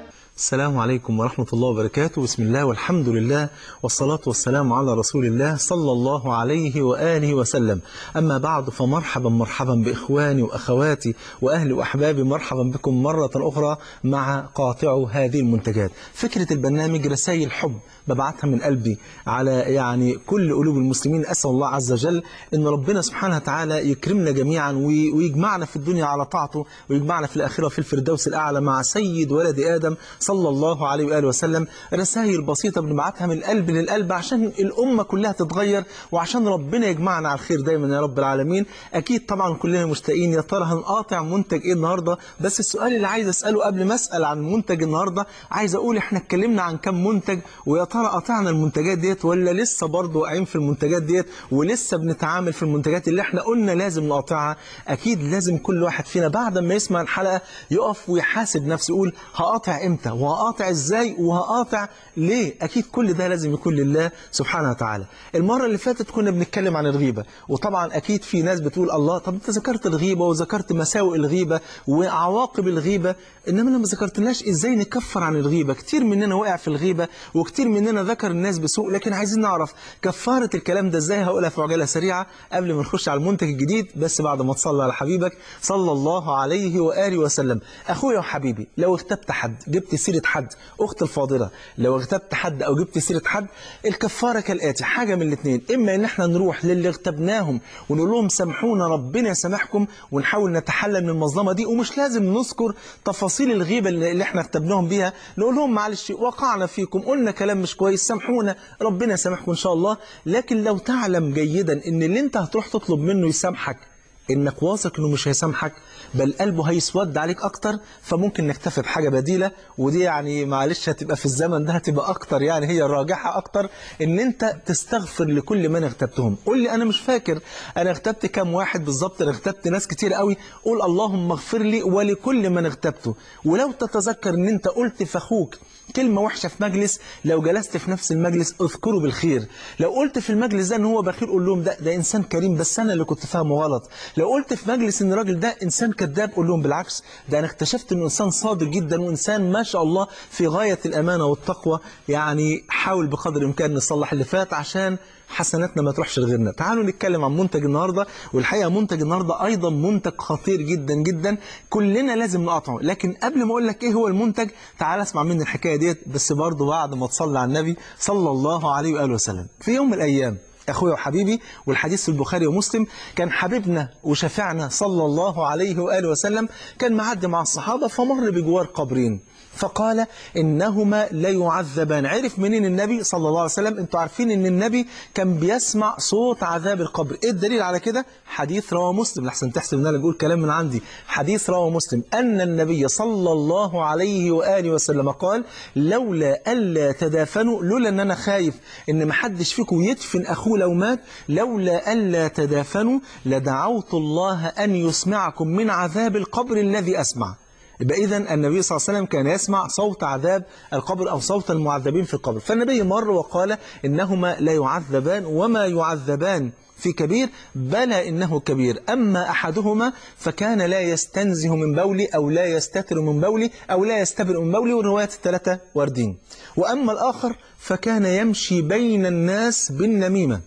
السلام عليكم ورحمة الله وبركاته بسم الله والحمد لله والصلاة والسلام على رسول الله صلى الله عليه وآله وسلم أما بعد فمرحبا مرحبا بإخواني وأخواتي وأهلي وأحبابي مرحبا بكم مرة أخرى مع قاطع هذه المنتجات فكرة البرنامج رسائل حب ببعتها من قلبي على يعني كل قلوب المسلمين أسأل الله عز وجل أن ربنا سبحانه وتعالى يكرمنا جميعا وي- ويجمعنا في الدنيا على طاعته ويجمعنا في الآخرة في الفردوس الأعلى مع سيد ولد آدم صلى الله عليه وآله وسلم رسائل بسيطة بنبعتها من القلب للقلب عشان الأمة كلها تتغير وعشان ربنا يجمعنا على الخير دايما يا رب العالمين أكيد طبعا كلنا مشتاقين يا ترى هنقاطع منتج إيه النهاردة بس السؤال اللي عايز أسأله قبل ما أسأل عن منتج النهاردة عايز أقول إحنا اتكلمنا عن كم منتج ويا ترى قطعنا المنتجات ديت ولا لسه برضه واقعين في المنتجات ديت ولسه بنتعامل في المنتجات اللي احنا قلنا لازم نقاطعها أكيد لازم كل واحد فينا بعد ما يسمع الحلقة يقف ويحاسب نفسه يقول هقاطع إمتى وهقاطع إزاي وهقاطع ليه أكيد كل ده لازم يكون لله سبحانه وتعالى المرة اللي فاتت كنا بنتكلم عن الغيبة وطبعا أكيد في ناس بتقول الله طب أنت ذكرت الغيبة وذكرت مساوئ الغيبة وعواقب الغيبة إنما لما ذكرتناش إزاي نكفر عن الغيبة كتير مننا وقع في الغيبة وكتير مننا ذكر الناس بسوء لكن عايزين نعرف كفارة الكلام ده إزاي هقولها في عجالة سريعة قبل ما نخش على المنتج الجديد بس بعد ما تصلي على حبيبك صلى الله عليه وآله وسلم أخويا وحبيبي لو اغتبت حد جبت سيرة حد أخت الفاضلة لو اغتبت حد أو جبت سيرة حد الكفارة كالآتي حاجة من الاثنين إما إن احنا نروح للي اغتبناهم ونقول لهم سامحونا ربنا يسامحكم ونحاول نتحلل من المظلمة دي ومش لازم نذكر تفاصيل الغيبة اللي اللي احنا اغتبناهم بيها نقول لهم معلش وقعنا فيكم قلنا كلام مش كويس سامحونا ربنا يسامحكم إن شاء الله لكن لو تعلم جيدا إن اللي انت هتروح تطلب منه يسامحك انك واثق انه مش هيسامحك بل قلبه هيسود عليك اكتر فممكن نكتفي بحاجه بديله ودي يعني معلش هتبقى في الزمن ده هتبقى اكتر يعني هي الراجحه اكتر ان انت تستغفر لكل من اغتبتهم قول لي انا مش فاكر انا اغتبت كام واحد بالظبط انا اغتبت ناس كتير قوي قول اللهم اغفر لي ولكل من اغتبته ولو تتذكر ان انت قلت في اخوك كلمة وحشة في مجلس لو جلست في نفس المجلس اذكره بالخير لو قلت في المجلس ده ان هو بخيل قول لهم ده ده انسان كريم بس انا اللي كنت فاهمه غلط لو قلت في مجلس ان الراجل ده انسان كذاب قول لهم بالعكس ده انا اكتشفت انه انسان صادق جدا وانسان ما شاء الله في غاية الامانة والتقوى يعني حاول بقدر الامكان نصلح اللي فات عشان حسناتنا ما تروحش لغيرنا تعالوا نتكلم عن منتج النهاردة والحقيقة منتج النهاردة أيضا منتج خطير جدا جدا كلنا لازم نقطعه لكن قبل ما أقول لك إيه هو المنتج تعال اسمع مني الحكاية ديت بس برضه بعد ما تصلي على النبي صلى الله عليه وآله وسلم في يوم من الأيام أخويا وحبيبي والحديث في البخاري ومسلم كان حبيبنا وشفعنا صلى الله عليه وآله وسلم كان معدي مع الصحابة فمر بجوار قبرين فقال إنهما لا يعذبان عرف منين النبي صلى الله عليه وسلم انتوا عارفين ان النبي كان بيسمع صوت عذاب القبر ايه الدليل على كده حديث رواه مسلم لحسن تحسب ان انا بقول كلام من عندي حديث رواه مسلم ان النبي صلى الله عليه واله وسلم قال لولا الا تدافنوا لولا ان انا خايف ان ما حدش فيكم يدفن اخوه لو مات لولا الا تدافنوا لدعوت الله ان يسمعكم من عذاب القبر الذي اسمع يبقى إذا النبي صلى الله عليه وسلم كان يسمع صوت عذاب القبر أو صوت المعذبين في القبر فالنبي مر وقال إنهما لا يعذبان وما يعذبان في كبير بلى إنه كبير أما أحدهما فكان لا يستنزه من بولي أو لا يستتر من بولي أو لا يستبرئ من بولي والروايات الثلاثة واردين وأما الآخر فكان يمشي بين الناس بالنميمة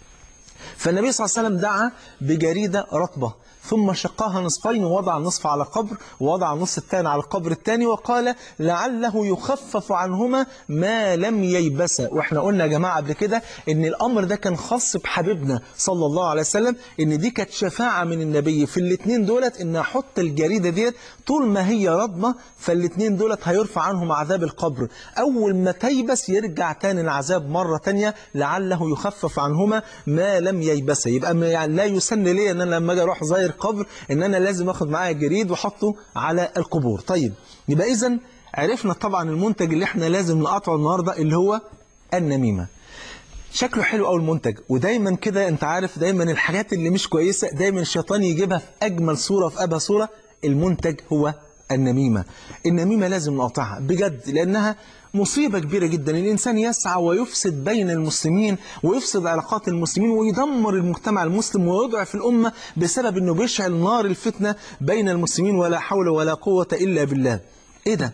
فالنبي صلى الله عليه وسلم دعا بجريدة رطبة ثم شقاها نصفين ووضع النصف على قبر ووضع النص الثاني على القبر الثاني وقال لعله يخفف عنهما ما لم ييبسا واحنا قلنا يا جماعة قبل كده ان الامر ده كان خاص بحبيبنا صلى الله عليه وسلم ان دي كانت شفاعة من النبي في الاثنين دولت ان احط الجريدة ديت طول ما هي رضمة فالاثنين دولت هيرفع عنهم عذاب القبر اول ما تيبس يرجع تاني العذاب مرة تانية لعله يخفف عنهما ما لم ييبسا يبقى يعني لا يسن لي ان انا لما اجي اروح زاير قبر ان انا لازم اخد معايا جريد واحطه على القبور طيب يبقى اذا عرفنا طبعا المنتج اللي احنا لازم نقطعه النهارده اللي هو النميمه شكله حلو قوي المنتج ودايما كده انت عارف دايما الحاجات اللي مش كويسه دايما الشيطان يجيبها في اجمل صوره في ابهى صوره المنتج هو النميمه النميمه لازم نقطعها بجد لانها مصيبة كبيرة جدا الإنسان يسعى ويفسد بين المسلمين ويفسد علاقات المسلمين ويدمر المجتمع المسلم ويضعف الأمة بسبب أنه بيشعل نار الفتنة بين المسلمين ولا حول ولا قوة إلا بالله إيه ده؟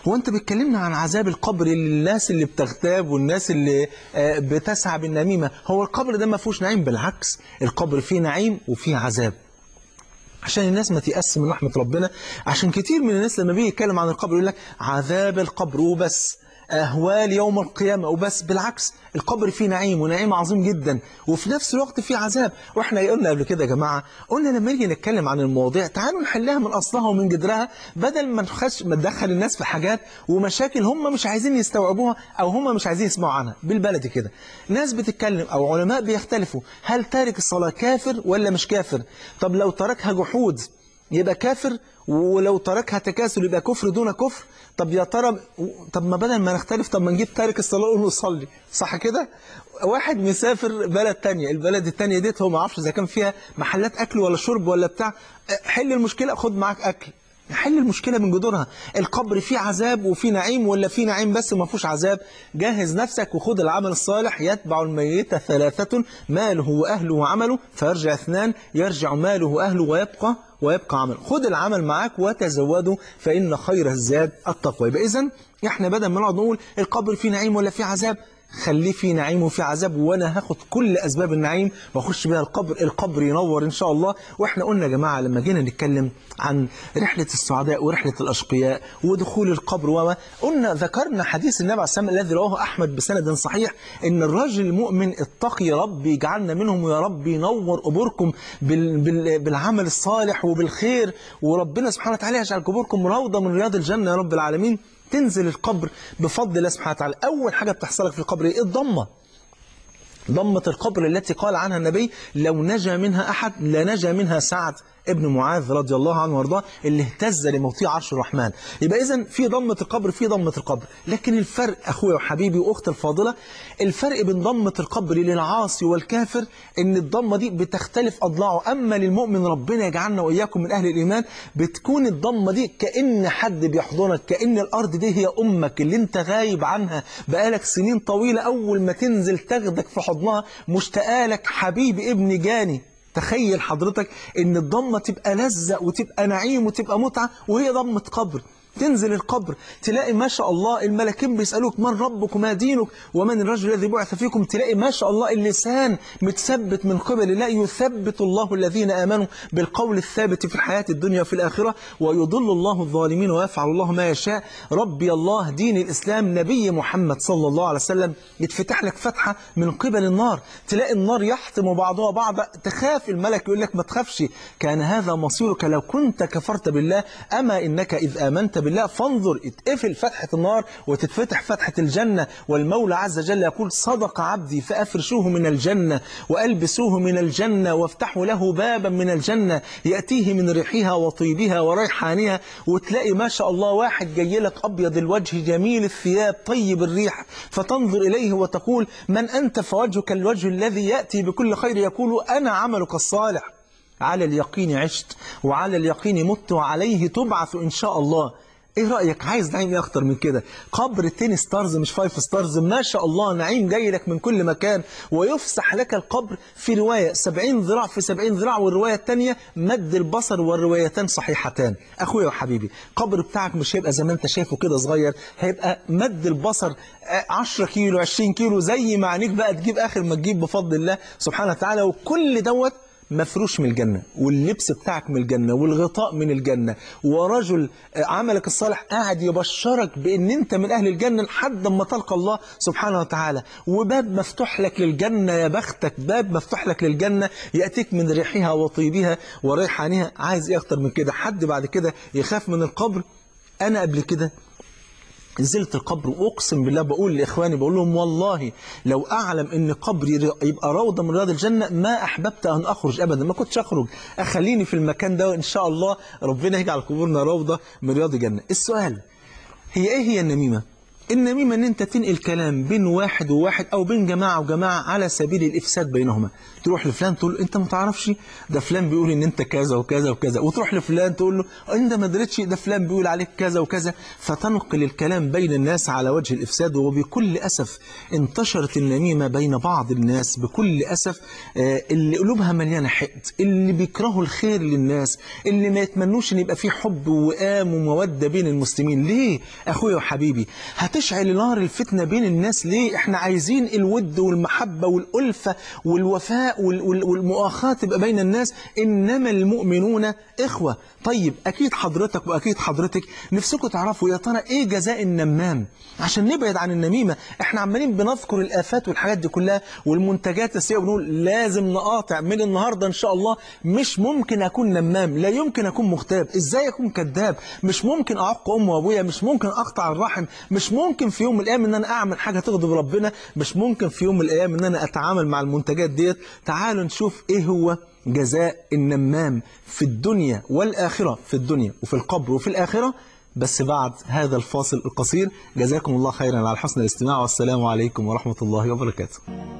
هو انت بتكلمنا عن عذاب القبر للناس اللي بتغتاب والناس اللي آه، بتسعى بالنميمة هو القبر ده ما فيهوش نعيم بالعكس القبر فيه نعيم وفيه عذاب عشان الناس ما تيأس من رحمة ربنا عشان كتير من الناس لما بيجي يتكلم عن القبر يقول لك عذاب القبر وبس أهوال يوم القيامة وبس بالعكس القبر فيه نعيم ونعيم عظيم جدا وفي نفس الوقت فيه عذاب واحنا قلنا قبل كده يا جماعة قلنا لما نيجي نتكلم عن المواضيع تعالوا نحلها من أصلها ومن جذرها بدل ما نخش ما ندخل الناس في حاجات ومشاكل هم مش عايزين يستوعبوها أو هم مش عايزين يسمعوا عنها بالبلدي كده ناس بتتكلم أو علماء بيختلفوا هل تارك الصلاة كافر ولا مش كافر طب لو تركها جحود يبقى كافر ولو تركها تكاسل يبقى كفر دون كفر طب يا ترى طب ما بدل ما نختلف طب ما نجيب تارك الصلاة ونقول له صلي صح كده واحد مسافر بلد تانية البلد التانية ديت هو ما عرفش إذا كان فيها محلات أكل ولا شرب ولا بتاع حل المشكلة خد معاك أكل حل المشكلة من جذورها القبر فيه عذاب وفيه نعيم ولا فيه نعيم بس ما فيهوش عذاب جهز نفسك وخد العمل الصالح يتبع الميت ثلاثة ماله وأهله وعمله فيرجع اثنان يرجع ماله وأهله ويبقى ويبقى عمل خد العمل معاك وتزودوا فإن خير الزاد التقوى يبقى إذن إحنا بدل ما نقعد نقول القبر فيه نعيم ولا فيه عذاب خليه فيه نعيم وفيه عذاب وانا هاخد كل اسباب النعيم واخش بيها القبر القبر ينور ان شاء الله واحنا قلنا يا جماعه لما جينا نتكلم عن رحله السعداء ورحله الاشقياء ودخول القبر وما قلنا ذكرنا حديث النبي عليه الصلاه والسلام الذي رواه احمد بسند صحيح ان الرجل المؤمن اتقي ربي يجعلنا منهم ويا رب ينور قبوركم بال بال بالعمل الصالح وبالخير وربنا سبحانه وتعالى يجعل قبوركم روضه من رياض الجنه يا رب العالمين تنزل القبر بفضل الله سبحانه وتعالى أول حاجة بتحصل لك في القبر إيه الضمة ضمة القبر التي قال عنها النبي لو نجا منها أحد لنجا منها سعد ابن معاذ رضي الله عنه وارضاه اللي اهتز لموطيع عرش الرحمن يبقى اذا في ضمة القبر في ضمة القبر لكن الفرق أخويا وحبيبي وأختي الفاضلة الفرق بين ضمة القبر للعاصي والكافر إن الضمة دي بتختلف أضلاعه أما للمؤمن ربنا يجعلنا وإياكم من أهل الإيمان بتكون الضمة دي كأن حد بيحضنك كأن الأرض دي هي أمك اللي أنت غايب عنها بقالك سنين طويلة أول ما تنزل تاخدك في حضنها مشتاقالك حبيبي ابن جاني تخيل حضرتك ان الضمه تبقى لذة وتبقى نعيم وتبقى متعه وهي ضمه قبر تنزل القبر تلاقي ما شاء الله الملكين بيسألوك من ربك وما دينك ومن الرجل الذي بعث فيكم تلاقي ما شاء الله اللسان متثبت من قبل الله يثبت الله الذين آمنوا بالقول الثابت في الحياة الدنيا وفي الآخرة ويضل الله الظالمين ويفعل الله ما يشاء ربي الله دين الإسلام نبي محمد صلى الله عليه وسلم يتفتح لك فتحة من قبل النار تلاقي النار يحتم بعضها بعضا تخاف الملك يقول لك ما تخافش كان هذا مصيرك لو كنت كفرت بالله أما إنك إذ آمنت بالله فانظر اتقفل فتحة النار وتتفتح فتحة الجنة والمولى عز وجل يقول صدق عبدي فأفرشوه من الجنة وألبسوه من الجنة وافتحوا له بابا من الجنة يأتيه من ريحها وطيبها وريحانها وتلاقي ما شاء الله واحد جاي لك أبيض الوجه جميل الثياب طيب الريح فتنظر إليه وتقول من أنت فوجهك الوجه الذي يأتي بكل خير يقول أنا عملك الصالح على اليقين عشت وعلى اليقين مت وعليه تبعث إن شاء الله ايه رأيك عايز نعيم ايه اكتر من كده قبر 10 ستارز مش 5 ستارز ما شاء الله نعيم جاي لك من كل مكان ويفسح لك القبر في رواية 70 ذراع في 70 ذراع والرواية الثانية مد البصر والروايتان صحيحتان اخويا وحبيبي قبر بتاعك مش هيبقى زي ما انت شايفه كده صغير هيبقى مد البصر 10 كيلو 20 كيلو زي ما عينيك بقى تجيب اخر ما تجيب بفضل الله سبحانه وتعالى وكل دوت مفروش من الجنة واللبس بتاعك من الجنة والغطاء من الجنة ورجل عملك الصالح قاعد يبشرك بأن أنت من أهل الجنة لحد ما تلقى الله سبحانه وتعالى وباب مفتوح لك للجنة يا بختك باب مفتوح لك للجنة يأتيك من ريحها وطيبها وريحانها عايز إيه أكتر من كده حد بعد كده يخاف من القبر أنا قبل كده نزلت القبر واقسم بالله بقول لاخواني بقول لهم والله لو اعلم ان قبري يبقى روضه من رياض الجنه ما احببت ان اخرج ابدا ما كنتش اخرج اخليني في المكان ده وان شاء الله ربنا يجعل قبورنا روضه من رياض الجنه السؤال هي ايه هي النميمه النميمة ان انت تنقل كلام بين واحد وواحد او بين جماعة وجماعة على سبيل الافساد بينهما تروح لفلان تقول له انت ما تعرفش ده فلان بيقول ان انت كذا وكذا وكذا وتروح لفلان تقول له انت ما درتش ده فلان بيقول عليك كذا وكذا فتنقل الكلام بين الناس على وجه الافساد وبكل اسف انتشرت النميمة بين بعض الناس بكل اسف آه، اللي قلوبها مليانة حقد اللي بيكرهوا الخير للناس اللي ما يتمنوش ان يبقى في حب وقام ومودة بين المسلمين ليه اخويا وحبيبي هتشعل نار الفتنة بين الناس ليه احنا عايزين الود والمحبة والألفة والوفاء وال- وال- والمؤاخاة تبقى بين الناس إنما المؤمنون إخوة طيب أكيد حضرتك وأكيد حضرتك نفسكم تعرفوا يا ترى إيه جزاء النمام عشان نبعد عن النميمة احنا عمالين بنذكر الآفات والحاجات دي كلها والمنتجات السيئة وبنقول لازم نقاطع من النهاردة إن شاء الله مش ممكن أكون نمام لا يمكن أكون مغتاب إزاي أكون كذاب مش ممكن أعق أمي وأبويا مش ممكن أقطع الرحم مش ممكن في يوم من الأيام إن أنا أعمل حاجة تغضب ربنا مش ممكن في يوم من الأيام إن أنا أتعامل مع المنتجات ديت تعالوا نشوف إيه هو جزاء النمام في الدنيا والآخرة في الدنيا وفي القبر وفي الآخرة بس بعد هذا الفاصل القصير جزاكم الله خيرا على حسن الاستماع والسلام عليكم ورحمة الله وبركاته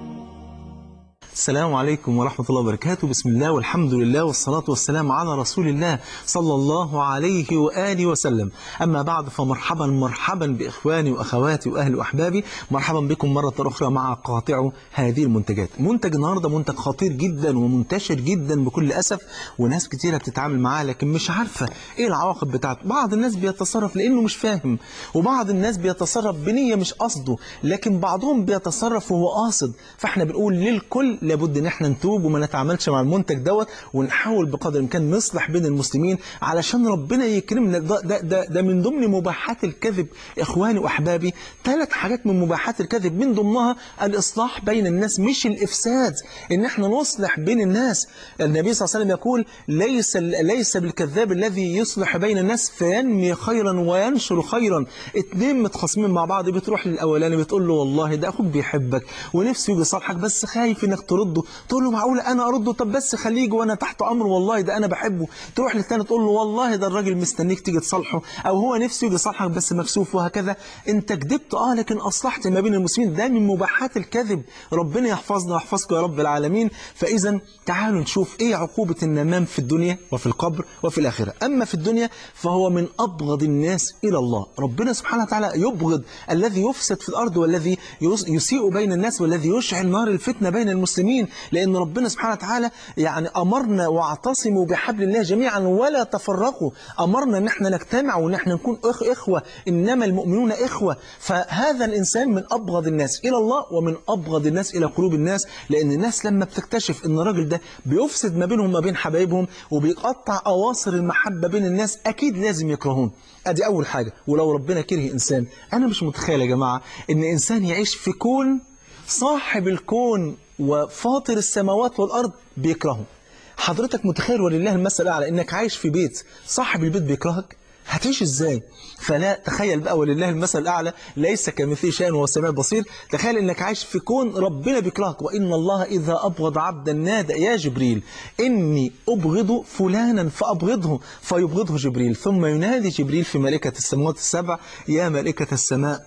السلام عليكم ورحمة الله وبركاته بسم الله والحمد لله والصلاة والسلام على رسول الله صلى الله عليه وآله وسلم أما بعد فمرحبا مرحبا بإخواني وأخواتي وأهلي وأحبابي مرحبا بكم مرة أخرى مع قاطع هذه المنتجات منتج النهاردة منتج خطير جدا ومنتشر جدا بكل أسف وناس كتيرة بتتعامل معاه لكن مش عارفة إيه العواقب بتاعته بعض الناس بيتصرف لأنه مش فاهم وبعض الناس بيتصرف بنية مش قصده لكن بعضهم بيتصرف وهو قاصد فاحنا بنقول للكل لابد ان احنا نتوب وما نتعاملش مع المنتج دوت ونحاول بقدر الامكان نصلح بين المسلمين علشان ربنا يكرمنا ده, ده, ده, ده من ضمن مباحات الكذب اخواني واحبابي ثلاث حاجات من مباحات الكذب من ضمنها الاصلاح بين الناس مش الافساد ان احنا نصلح بين الناس النبي صلى الله عليه وسلم يقول ليس ليس بالكذاب الذي يصلح بين الناس فينمي خيرا وينشر خيرا اتنين متخاصمين مع بعض بتروح للاولاني بتقول له والله ده اخوك بيحبك ونفسه يجي يصالحك بس خايف انك ترده تقول له معقوله انا ارده طب بس خليه يجي وانا تحت امره والله ده انا بحبه تروح للتاني تقول له والله ده الراجل مستنيك تيجي تصالحه او هو نفسه يجي يصالحك بس مكسوف وهكذا انت كذبت اه لكن اصلحت ما بين المسلمين ده من مباحات الكذب ربنا يحفظنا ويحفظكم يا رب العالمين فاذا تعالوا نشوف ايه عقوبه النمام في الدنيا وفي القبر وفي الاخره اما في الدنيا فهو من ابغض الناس الى الله ربنا سبحانه وتعالى يبغض الذي يفسد في الارض والذي يس- يسيء بين الناس والذي يشعل نار الفتنه بين المسلمين لان ربنا سبحانه وتعالى يعني امرنا واعتصموا بحبل الله جميعا ولا تفرقوا امرنا ان احنا نجتمع وان احنا نكون أخ اخوه انما المؤمنون اخوه فهذا الانسان من ابغض الناس الى الله ومن ابغض الناس الى قلوب الناس لان الناس لما بتكتشف ان الراجل ده بيفسد ما بينهم وما بين حبايبهم وبيقطع اواصر المحبه بين الناس اكيد لازم يكرهون ادي اول حاجه ولو ربنا كره انسان انا مش متخيل يا جماعه ان انسان يعيش في كون صاحب الكون وفاطر السماوات والارض بيكرهه حضرتك متخيل ولله المثل الاعلى انك عايش في بيت صاحب البيت بيكرهك هتعيش ازاي فلا تخيل بقى ولله المثل الاعلى ليس كمثله شيء وهو السميع البصير تخيل انك عايش في كون ربنا بيكرهك وان الله اذا ابغض عبدا نادى يا جبريل اني ابغض فلانا فابغضه فيبغضه جبريل ثم ينادي جبريل في ملائكه السماوات السبع يا ملائكه السماء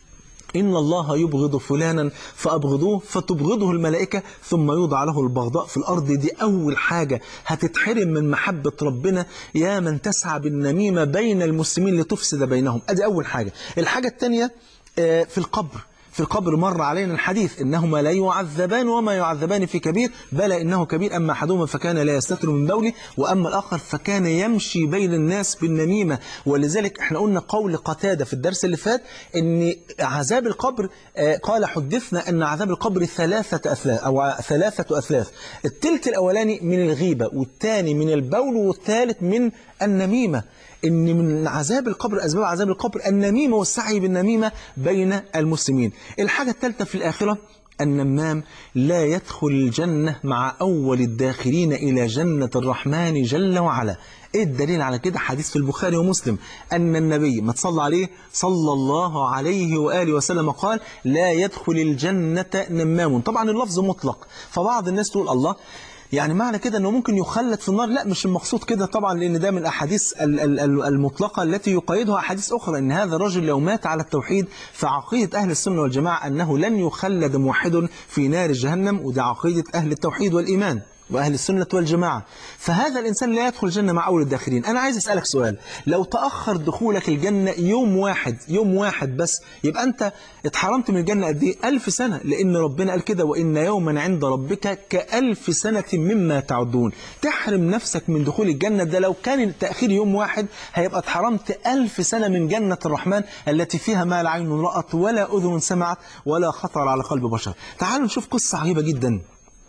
إن الله يبغض فلانا فأبغضوه فتبغضه الملائكة ثم يوضع له البغضاء في الأرض دي أول حاجة هتتحرم من محبة ربنا يا من تسعى بالنميمة بين المسلمين لتفسد بينهم أدي أول حاجة الحاجة الثانية آه، في القبر في القبر مر علينا الحديث إنهما لا يعذبان وما يعذبان في كبير بلى إنه كبير أما أحدهما فكان لا يستتر من بوله وأما الآخر فكان يمشي بين الناس بالنميمة ولذلك احنا قلنا قول قتادة في الدرس اللي فات إن عذاب القبر آه، قال حدثنا أن عذاب القبر ثلاثة أثلاث أو ثلاثة أثلاث التلت الأولاني من الغيبة والثاني من البول والثالث من النميمة ان من عذاب القبر اسباب عذاب القبر النميمه والسعي بالنميمه بين المسلمين الحاجه الثالثه في الاخره النمام لا يدخل الجنة مع أول الداخلين إلى جنة الرحمن جل وعلا إيه الدليل على كده حديث في البخاري ومسلم أن النبي ما تصلى عليه صلى الله عليه وآله وسلم قال لا يدخل الجنة نمام طبعا اللفظ مطلق فبعض الناس تقول الله يعني معنى كده انه ممكن يخلد في النار لا مش المقصود كده طبعا لان ده من الاحاديث ال- ال- ال- المطلقه التي يقيدها احاديث اخرى ان هذا الرجل لو مات على التوحيد فعقيده اهل السنه والجماعه انه لن يخلد موحد في نار جهنم وده عقيده اهل التوحيد والايمان وأهل السنة والجماعة فهذا الإنسان لا يدخل الجنة مع أول الداخلين أنا عايز أسألك سؤال لو تأخر دخولك الجنة يوم واحد يوم واحد بس يبقى أنت اتحرمت من الجنة قد إيه ألف سنة لأن ربنا قال كده وإن يوما عند ربك كألف سنة مما تعدون تحرم نفسك من دخول الجنة ده لو كان التأخير يوم واحد هيبقى اتحرمت ألف سنة من جنة الرحمن التي فيها ما لا عين رأت ولا أذن سمعت ولا خطر على قلب بشر تعالوا نشوف قصة عجيبة جدا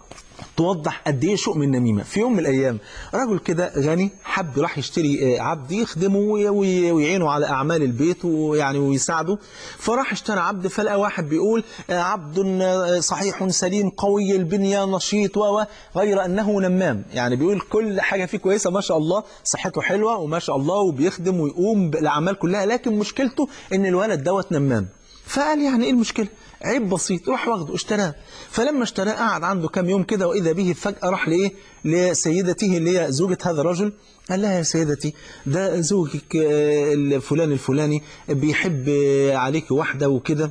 توضح قد ايه شؤم النميمه في يوم من الايام رجل كده غني حب راح يشتري آه، عبد يخدمه وي- وي- ويعينه على اعمال البيت ويعني ويساعده فراح اشترى عبد فلقى واحد بيقول آه، عبد آه، صحيح سليم قوي البنيه نشيط و غير انه نمام يعني بيقول كل حاجه فيه كويسه ما شاء الله صحته حلوه وما شاء الله وبيخدم ويقوم بالاعمال كلها لكن مشكلته ان الولد دوت نمام فقال يعني ايه المشكله عيب بسيط راح واخده اشتراه فلما اشتراه قعد عنده كام يوم كده واذا به فجاه راح لايه لسيدته اللي هي زوجة هذا الرجل قال لها يا سيدتي ده زوجك آه، الفلان الفلاني بيحب آه، عليك واحده وكده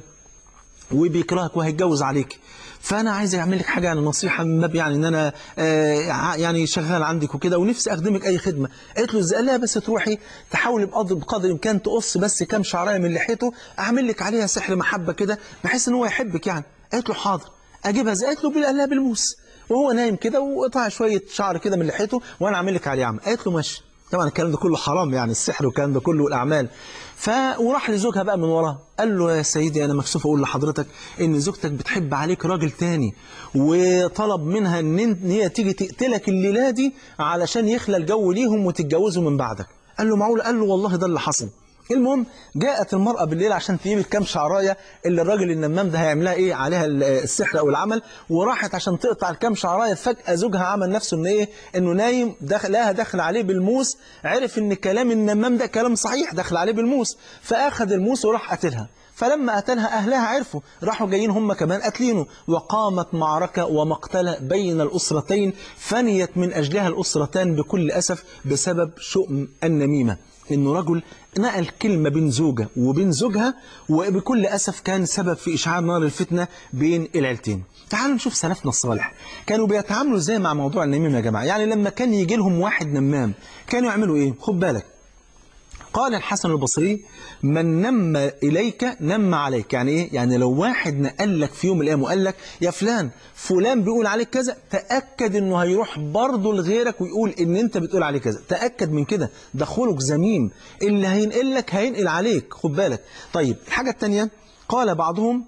وبيكرهك وهيتجوز عليك فانا عايز اعمل لك حاجه يعني نصيحه من باب يعني ان انا آه ع- يعني شغال عندك وكده ونفسي اخدمك اي خدمه قالت له ازاي قال لها بس تروحي تحاولي بقدر بقدر الامكان تقص بس كام شعرايه من لحيته اعمل لك عليها سحر محبه كده بحيث ان هو يحبك يعني قالت له حاضر اجيبها ازاي قالت له بال- قال لها بالموس وهو نايم كده وقطع شويه شعر كده من لحيته وانا اعمل لك عليه عمل قالت له ماشي طبعا الكلام ده كله حرام يعني السحر والكلام ده كله والاعمال ف وراح لزوجها بقى من وراه قال له يا سيدي انا مكسوف اقول لحضرتك ان زوجتك بتحب عليك راجل تاني وطلب منها ان إن هي تيجي تقتلك الليله دي علشان يخلى الجو ليهم وتتجوزوا من بعدك قال له معقول قال له والله ده اللي حصل المهم جاءت المرأة بالليل عشان تجيب الكام شعراية اللي الراجل النمام ده هيعملها ايه عليها ال- السحر او العمل وراحت عشان تقطع الكام شعراية فجأة زوجها عمل نفسه انه ايه انه نايم دخل لها دخل عليه بالموس عرف ان كلام النمام ده كلام صحيح دخل عليه بالموس فاخذ الموس وراح قتلها فلما قتلها أهلها عرفوا راحوا جايين هم كمان قاتلينه وقامت معركة ومقتلة بين الأسرتين فنيت من أجلها الأسرتان بكل أسف بسبب شؤم النميمة إنه رجل نقل كلمة بين زوجة وبين زوجها وبكل أسف كان سبب في إشعال نار الفتنة بين العيلتين تعالوا نشوف سلفنا الصالح كانوا بيتعاملوا ازاي مع موضوع النميمة يا جماعة يعني لما كان يجي لهم واحد نمام كانوا يعملوا ايه خد بالك قال الحسن البصري من نم إليك نم عليك يعني إيه؟ يعني لو واحد نقل لك في يوم من الأيام وقال لك يا فلان فلان بيقول عليك كذا تأكد إنه هيروح برضه لغيرك ويقول إن أنت بتقول عليه كذا تأكد من كده ده خلق زميم اللي هينقل لك هينقل عليك خد بالك طيب الحاجة الثانية قال بعضهم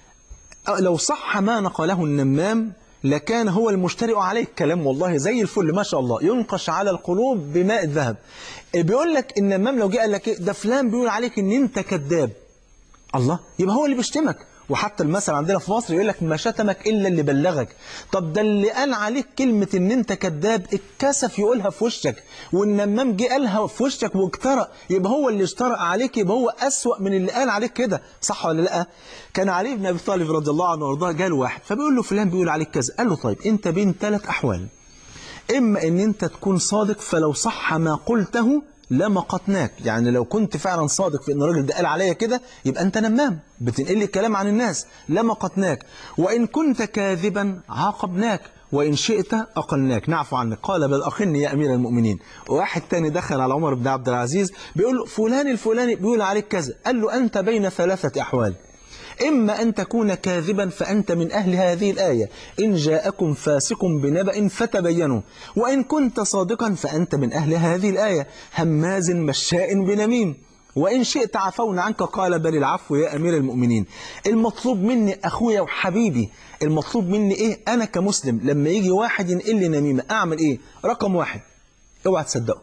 لو صح ما نقله النمام لكان هو المشترئ عليه كلام والله زي الفل ما شاء الله ينقش على القلوب بماء الذهب بيقول لك النمام لو جه قال لك إيه، ده فلان بيقول عليك ان انت كذاب الله يبقى هو اللي بيشتمك وحتى المثل عندنا في مصر يقول لك ما شتمك الا اللي بلغك طب ده اللي قال عليك كلمه ان انت كذاب اتكسف يقولها في وشك والنمام جه قالها في وشك واجترأ يبقى هو اللي اجترأ عليك يبقى هو أسوأ من اللي قال عليك كده صح ولا لا كان علي بن ابي طالب رضي الله عنه وارضاه جاله واحد فبيقول له فلان بيقول عليك كذا قال له طيب انت بين ثلاث احوال إما أن أنت تكون صادق فلو صح ما قلته لمقتناك يعني لو كنت فعلا صادق في أن الراجل ده قال عليا كده يبقى أنت نمام بتنقل لي الكلام عن الناس لمقتناك وإن كنت كاذبا عاقبناك وإن شئت أقلناك نعفو عنك قال بل أقلني يا أمير المؤمنين واحد تاني دخل على عمر بن عبد العزيز بيقول له فلان الفلاني بيقول عليك كذا قال له أنت بين ثلاثة أحوال إما أن تكون كاذبا فأنت من أهل هذه الآية إن جاءكم فاسق بنبأ فتبينوا وإن كنت صادقا فأنت من أهل هذه الآية هماز مشاء بنميم وإن شئت عفونا عنك قال بل العفو يا أمير المؤمنين المطلوب مني أخويا وحبيبي المطلوب مني إيه أنا كمسلم لما يجي واحد ينقل لي نميمة أعمل إيه رقم واحد اوعى تصدقه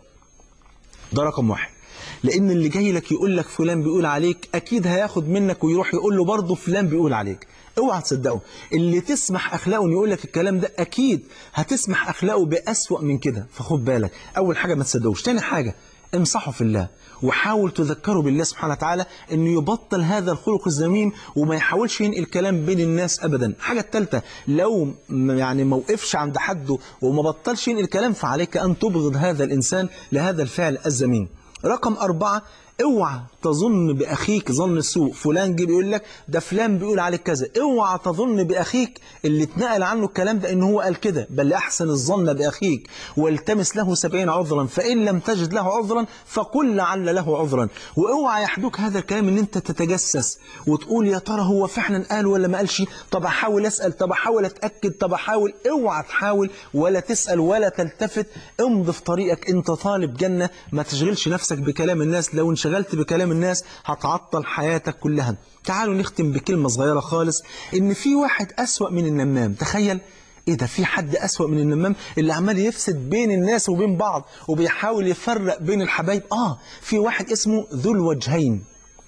ده رقم واحد لان اللي جاي لك يقول لك فلان بيقول عليك اكيد هياخد منك ويروح يقول له برضه فلان بيقول عليك اوعى تصدقه اللي تسمح اخلاقه انه يقول لك الكلام ده اكيد هتسمح اخلاقه باسوا من كده فخد بالك اول حاجه ما تصدقوش تاني حاجه امسحه في الله وحاول تذكره بالله سبحانه وتعالى انه يبطل هذا الخلق الذميم وما يحاولش ينقل كلام بين الناس ابدا الحاجه الثالثه لو م- يعني ما وقفش عند حده وما بطلش ينقل كلام فعليك ان تبغض هذا الانسان لهذا الفعل الذميم رقم أربعة اوعى تظن بأخيك ظن السوء فلان جه بيقول لك ده فلان بيقول عليك كذا اوعى تظن بأخيك اللي اتنقل عنه الكلام ده ان هو قال كده بل أحسن الظن بأخيك والتمس له سبعين عذرا فإن لم تجد له عذرا فقل لعل له عذرا واوعى يحدوك هذا الكلام ان انت تتجسس وتقول يا ترى هو فعلا قال ولا ما قالش طب احاول اسال طب احاول اتاكد طب احاول اوعى تحاول ولا تسال ولا تلتفت امضي في طريقك انت طالب جنه ما تشغلش نفسك بكلام الناس لو انشغلت بكلام الناس هتعطل حياتك كلها تعالوا نختم بكلمه صغيره خالص ان في واحد اسوا من النمام تخيل ايه ده في حد أسوأ من النمام اللي عمال يفسد بين الناس وبين بعض وبيحاول يفرق بين الحبايب اه في واحد اسمه ذو الوجهين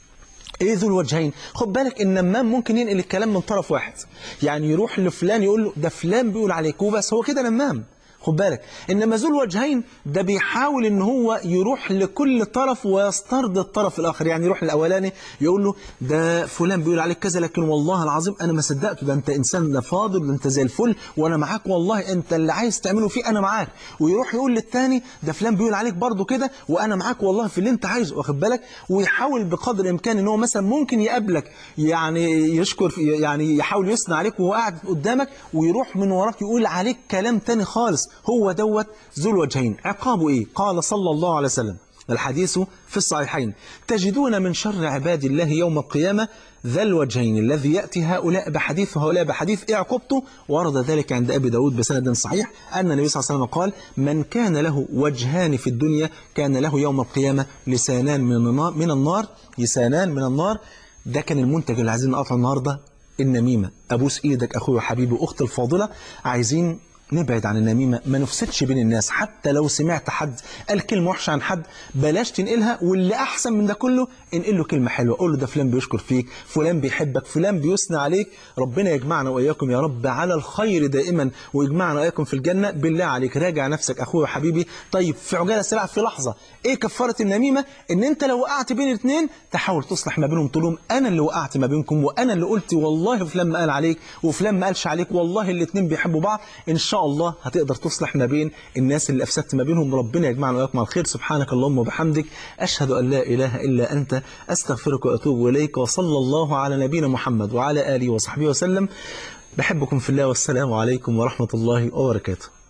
ايه ذو الوجهين خد بالك النمام ممكن ينقل الكلام من طرف واحد يعني يروح لفلان يقول له ده فلان بيقول عليك وبس هو كده نمام خد بالك انما ذو الوجهين ده بيحاول ان هو يروح لكل طرف ويسترضي الطرف الاخر يعني يروح للاولاني يقول له ده فلان بيقول عليك كذا لكن والله العظيم انا ما صدقته ده انت انسان ده فاضل ده انت زي الفل وانا معاك والله انت اللي عايز تعمله فيه انا معاك ويروح يقول للتاني ده فلان بيقول عليك برضه كده وانا معاك والله في اللي انت عايزه واخد بالك ويحاول بقدر الامكان ان هو مثلا ممكن يقابلك يعني يشكر يعني يحاول يثني عليك وهو قاعد قدامك ويروح من وراك يقول عليك كلام تاني خالص هو دوت ذو الوجهين عقابه ايه قال صلى الله عليه وسلم الحديث في الصحيحين تجدون من شر عباد الله يوم القيامة ذا الوجهين الذي يأتي هؤلاء بحديث وهؤلاء بحديث إيه عقوبته ورد ذلك عند أبي داود بسند صحيح أن النبي صلى الله عليه وسلم قال من كان له وجهان في الدنيا كان له يوم القيامة لسانان من النار, من النار لسانان من النار ده كان المنتج اللي عايزين نقطعه النهارده النميمة أبوس إيدك أخوي وحبيبي وأختي الفاضلة عايزين نبعد عن النميمة ما نفسدش بين الناس حتى لو سمعت حد قال كلمة وحشة عن حد بلاش تنقلها واللي أحسن من ده كله انقل له كلمة حلوة قول له ده فلان بيشكر فيك فلان بيحبك فلان بيثني عليك ربنا يجمعنا وإياكم يا رب على الخير دائما ويجمعنا وإياكم في الجنة بالله عليك راجع نفسك أخوي وحبيبي طيب في عجالة سريعة في لحظة إيه كفارة النميمة إن أنت لو وقعت بين الاثنين تحاول تصلح ما بينهم تقول لهم أنا اللي وقعت ما بينكم وأنا اللي قلت والله فلان ما قال عليك وفلان ما قالش عليك والله الاثنين بيحبوا بعض إن شاء الله هتقدر تصلح ما بين الناس اللي أفسدت ما بينهم ربنا يجمعنا وإياكم على الخير سبحانك اللهم وبحمدك أشهد أن لا إله إلا أنت أستغفرك وأتوب إليك وصلى الله على نبينا محمد وعلى آله وصحبه وسلم بحبكم في الله والسلام عليكم ورحمة الله وبركاته